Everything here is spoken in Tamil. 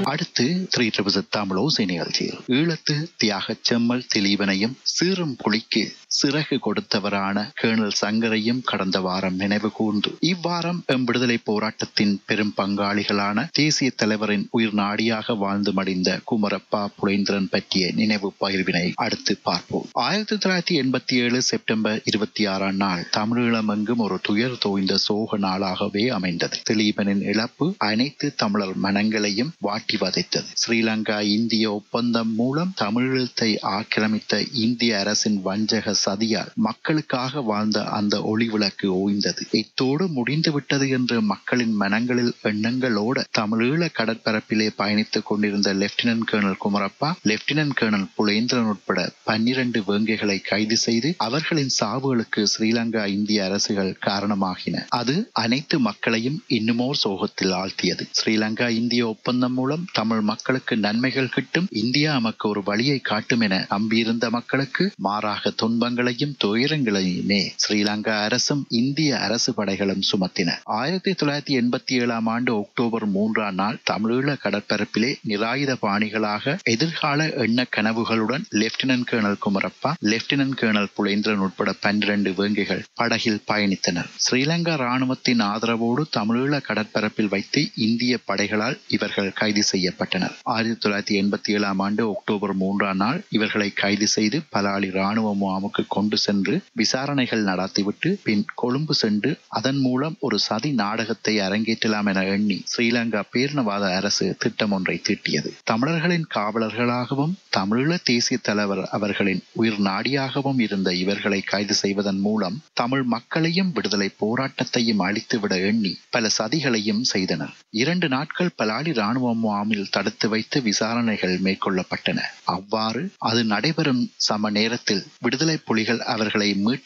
அடுத்து த்ரீ ட்ரிபிள் தமிழோசை நிகழ்ச்சியில் ஈழத்து தியாக செம்மல் திலீபனையும் சீரும் புலிக்கு சிறகு கொடுத்தவரான கேர்னல் சங்கரையும் கடந்த வாரம் நினைவு கூர்ந்து இவ்வாரம் எம் விடுதலை போராட்டத்தின் பெரும் பங்காளிகளான தேசிய தலைவரின் உயிர் நாடியாக வாழ்ந்து மடிந்த குமரப்பா புலேந்திரன் பற்றிய நினைவு பகிர்வினை அடுத்து பார்ப்போம் ஆயிரத்தி தொள்ளாயிரத்தி எண்பத்தி ஏழு செப்டம்பர் இருபத்தி ஆறாம் நாள் தமிழீழமெங்கும் ஒரு துயர் தோய்ந்த சோக நாளாகவே அமைந்தது திலீபனின் இழப்பு அனைத்து தமிழர் மனங்களையும் வாட்டி வதைத்தது ஸ்ரீலங்கா இந்திய ஒப்பந்தம் மூலம் தமிழீழத்தை ஆக்கிரமித்த இந்திய அரசின் வஞ்சக சதியால் மக்களுக்காக வாழ்ந்த அந்த ஒளி விளக்கு ஓய்ந்தது இத்தோடு முடிந்துவிட்டது என்று மக்களின் மனங்களில் எண்ணங்களோடு தமிழீழ கடற்பரப்பிலே பயணித்துக் கொண்டிருந்த lieutenant colonel Kumarappa lieutenant colonel Pulendran உட்பட பன்னிரண்டு வேங்கைகளை கைது செய்து அவர்களின் சாவுகளுக்கு ஸ்ரீலங்கா இந்திய அரசுகள் காரணமாகின அது அனைத்து மக்களையும் இன்னுமோர் சோகத்தில் ஆழ்த்தியது ஸ்ரீலங்கா இந்திய ஒப்பந்தம் மூலம் தமிழ் மக்களுக்கு நன்மைகள் கிட்டும் இந்தியா நமக்கு ஒரு வழியை காட்டும் என நம்பியிருந்த மக்களுக்கு மாறாக துன்பங்களையும் துயரங்களையுமே ஸ்ரீலங்கா அரசும் இந்திய அரசு படைகளும் சுமத்தின ஆயிரத்தி தொள்ளாயிரத்தி எண்பத்தி ஏழாம் ஆண்டு அக்டோபர் மூன்றாம் நாள் தமிழீழ கடற்பரப்பிலே நிராயுத பாணிகளாக எதிர்கால எண்ண கனவுகளுடன் lieutenant colonel Kumarappa lieutenant colonel Pulendran உட்பட பன்னிரண்டு வேங்கைகள் படகில் பயணித்தனர் ஸ்ரீலங்கா ராணுவத்தின் ஆதரவோடு தமிழீழ கடற்பரப்பில் வைத்து இந்திய படைகளால் இவர்கள் கைது செய்யப்பட்டனர் ஆயிரத்தி தொள்ளாயிரத்தி எண்பத்தி ஏழாம் ஆண்டு அக்டோபர் மூன்றாம் நாள் இவர்களை கைது செய்து பலாலி ராணுவ முகாமுக்கு கொண்டு சென்று விசாரணைகள் நடத்திவிட்டு பின் கொழும்பு சென்று அதன் மூலம் ஒரு சதி நாடகத்தை அரங்கேற்றலாம் என எண்ணி ஸ்ரீலங்கா பேரினவாத அரசு திட்டம் ஒன்றை தீட்டியது தமிழர்களின் காவலர்களாகவும் தமிழீழ தேசிய தலைவர் அவர்களின் உயிர் நாடியாகவும் இருந்த இவர்களை கைது செய்வதன் மூலம் தமிழ் மக்களையும் விடுதலை போராட்டத்தையும் அழித்துவிட எண்ணி பல சதிகளையும் செய்தனர் இரண்டு நாட்கள் பலாலி ராணுவ முகாமில் தடுத்து வைத்து விசாரணைகள் மேற்கொள்ளப்பட்டன அவ்வாறு அது நடைபெறும் சம நேரத்தில் விடுதலை புலிகள் அவர்களை மீட்டு